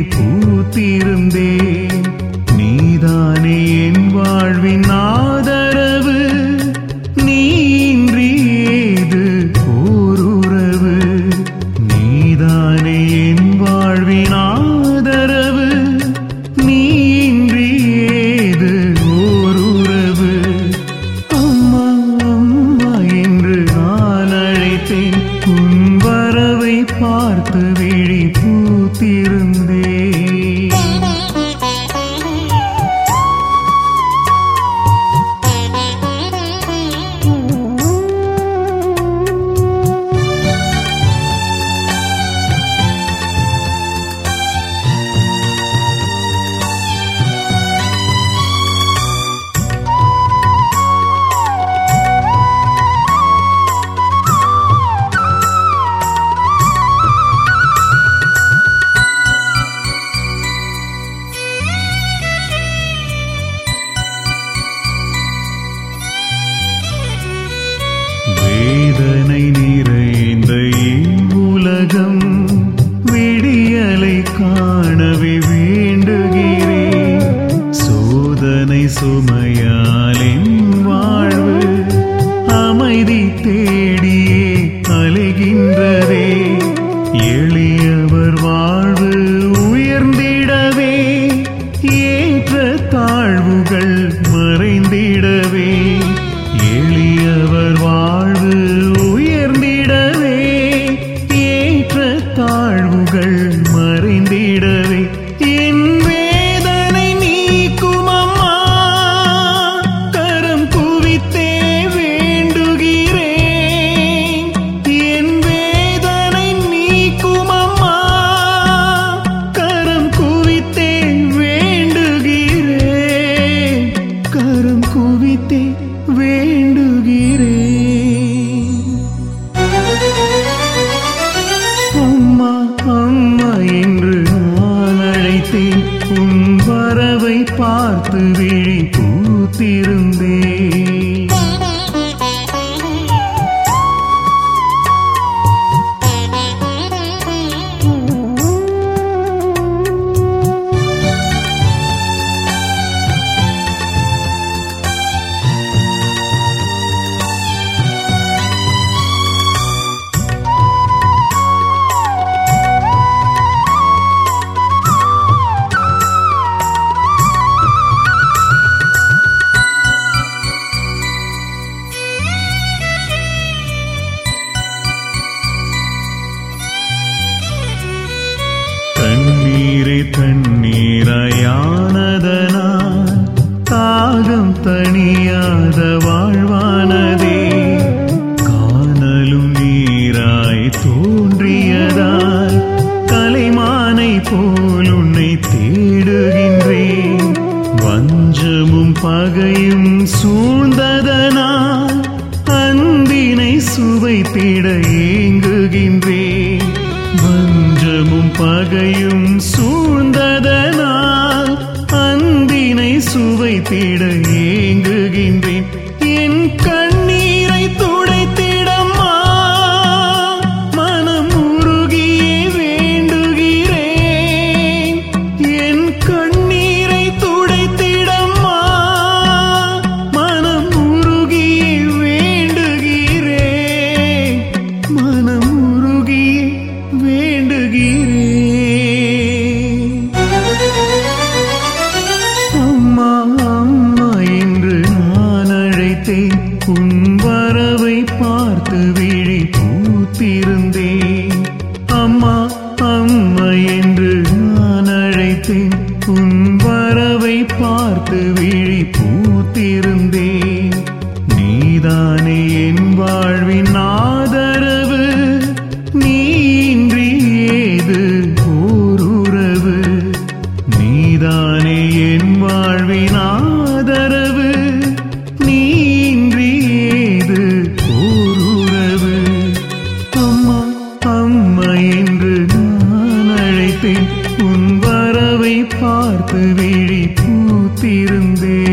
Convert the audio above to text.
பூத்திருந்தேன் நீதானே என் வாழ்வின் ஆதரவு நீன்றி ஏது ஓருறவு நீதானே என் வாழ்வின் ஆதரவு நீன்றி ஏது ஓருறவு அம்மா அம்மா என்று நான் அழைத்தேன் உன் வரவை பார்த்து விழி பூத்திருந்தேன் வேதனை நிறைந்த உலகம் விடியலை காணவே வேண்டுகிறேன் சோதனை சுமையாலின் வாழ்வு அமைதி தேடியே அலைகின்றதே எளியவர் வாழ்வு உயர்ந்திடவே ஏற்ற தாழ்வுகள் மறைந்திடவே எளியவர் வாழ்வு உயர்ந்திடவே ஏற்ற தாழ்வுகள் மறைந்திடவே என் வேதனை நீக்கும் அம்மா கரம் குவித்தே வேண்டுகிறேன் என் வேதனை நீக்கும் அம்மா கரம் குவித்தே வேண்டுகிறேன் கரம் குவித்தே வேண்டுகிறேன் அம்மா அம்மா என்று நான் அழைத்தேன் உன் வரவை பார்த்து விழி பூத்திருந்தேன் தண்ணீரை தண்ணீராயானதனால் தாகம் தணியாத வாழ்வானதே காணலும் நீராய் தோன்றியதால் கலைமானை போல் உன்னை தேடுகின்றேன் வஞ்சமும் பகையும் சூழ்ந்ததனால் அன்பினை சுவைத்திட ஏங்குகின்றேன் வஞ்சமும் பகையும் சூழ்ந்ததனால் அன்பினை சுவைத்திட ஏங்குகின்றேன் என் கண்ணீரை துடைத்திடம்மா மனம் உருகியே வேண்டுகிறேன் என் கண்ணீரை துடைத்திடம்மா மனம் உருகியே வேண்டுகிறேன் மனம் உருகியே வேண்டுகிறேன் அம்மா அம்மா என்று நான் அழைத்தேன் உன் வரவை பார்த்து விழி பூத்திருந்தேன் அம்மா அம்மா என்று நான் அழைத்தேன் உன் வரவை பார்த்து விழி பூத்திருந்தேன் நீதானே என் வாழ்வின் ஆதரவு நீன்றி ஏது ஓருறவு நீதானே என் வாழ்வின் ஆதரவு நீன்றி ஏது ஓருறவு அம்மா அம்மா என்று நான் அழைத்தேன் உன் வரவை பார்த்து விழி பூத்திருந்தேன்